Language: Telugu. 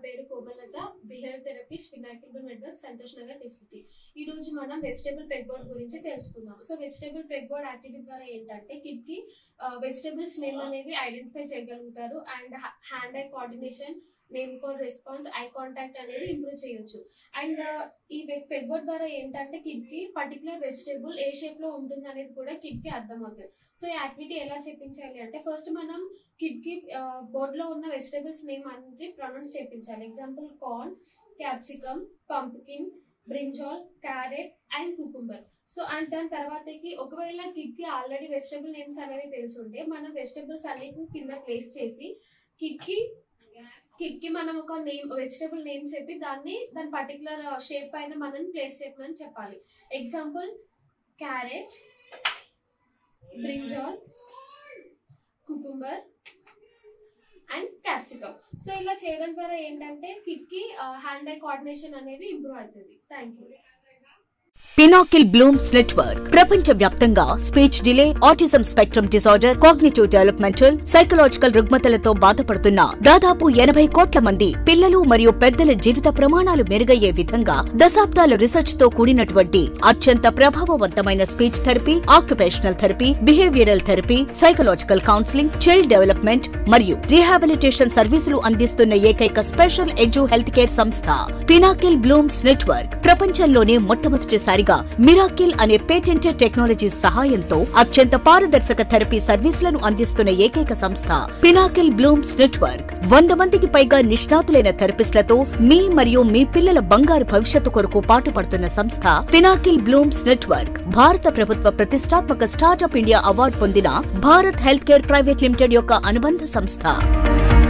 పేరు కోమలత బిహేవియర్ థెరపిస్ట్ వినాయకుల్ నెట్వర్క్ సంతోష్ నగర్ ఫెసిలిటీ ఈ రోజు మనం వెజిటేబుల్ పెగ్ బోర్డ్ గురించి తెలుసుకుందాం so vegetable peg board activity ద్వారా ఏంటంటే కిడ్ కి వెజిటేబుల్స్ నేమ్ అనేవి ఐడెంటిఫై చేయగలుగుతారు and hand eye coordination name call response eye contact అనేది ఇంప్రూవ్ చేయొచ్చు అండ్ ఈ పెగ్ బోర్డ్ ద్వారా ఏంటంటే కిడ్ కి పర్టికులర్ వెజిటేబుల్ ఏ షేప్ లో ఉంటుంది అనేది కూడా కిడ్ కి అర్థమవుతుంది సో ఈ యాక్టివిటీ ఎలా చెప్పించాలి అంటే ఫస్ట్ మనం కిడ్ కి బోర్డ్ లో ఉన్న వెజిటేబుల్స్ నేమ్ అనేది ప్రొనౌన్స్ చేయించాలి example corn capsicum pumpkin brinjal carrot and cucumber so and దాని తర్వాతకి ఒకవేళ కిడ్ కి ఆల్రెడీ వెజిటేబుల్ నేమ్స్ అనేవి తెలుసుంటే మనం వెజిటేబుల్స్ అన్నిటిని కింద ప్లేస్ చేసి కిడ్ కి కిడ్ కి మనం ఒక నేమ్ వెజిటేబుల్ నేమ్ చెప్పి దాన్ని దాని పర్టికులర్ షేప్ పైన మనం ప్లేస్ చేయమని చెప్పాలి example carrot brinjal cucumber and capsicum so ఇలా చేయడం ద్వారా ఏంటంటే కిడ్ కి హ్యాండ్ ఐ కోఆర్డినేషన్ అనేది ఇంప్రూవ్ అవుతుంది thank you Pinnacle Blooms Network ప్రపంచ వ్యాప్తంగా speech delay autism spectrum disorder cognitive developmental psychological రుగ్మతలతో బాధపడుతున్న దాదాపు ఎనభై కోట్ల మంది పిల్లలు మరియు పెద్దల జీవిత ప్రమాణాలు మెరుగయ్యే విధంగా దశాబ్దాల రీసెర్చ్ తో కూడినటువంటి అత్యంత ప్రభావవంతమైన speech therapy occupational therapy behavioural therapy psychological counselling child development మరియు రీహాబిలిటేషన్ సర్వీసులు అందిస్తున్న ఏకైక స్పెషల్ ఎడ్యు హెల్త్ కేర్ సంస్థ పినాకిల్ బ్లూమ్స్ నెట్వర్క్ ప్రపంచంలోనే మొట్టమొదటిసారిగా మిరాకిల్ అనే పేటెంటెడ్ టెక్నాలజీ సహాయంతో అత్యంత పారదర్శక థెరపీ సర్వీసులను అందిస్తున్న ఏకైక సంస్థ పినాకిల్ బ్లూమ్స్ నెట్వర్క్ వంద మందికి పైగా నిష్ణాతులైన థెరపిస్టులతో మీ మరియు మీ పిల్లల బంగారు భవిష్యత్తు కొరకు పాటుపడుతున్న సంస్థ పినాకిల్ బ్లూమ్స్ నెట్వర్క్ భారత ప్రభుత్వ ప్రతిష్టాత్మక స్టార్టప్ ఇండియా అవార్డు పొందిన Bharat health care private limited యొక్క అనుబంధ సంస్థ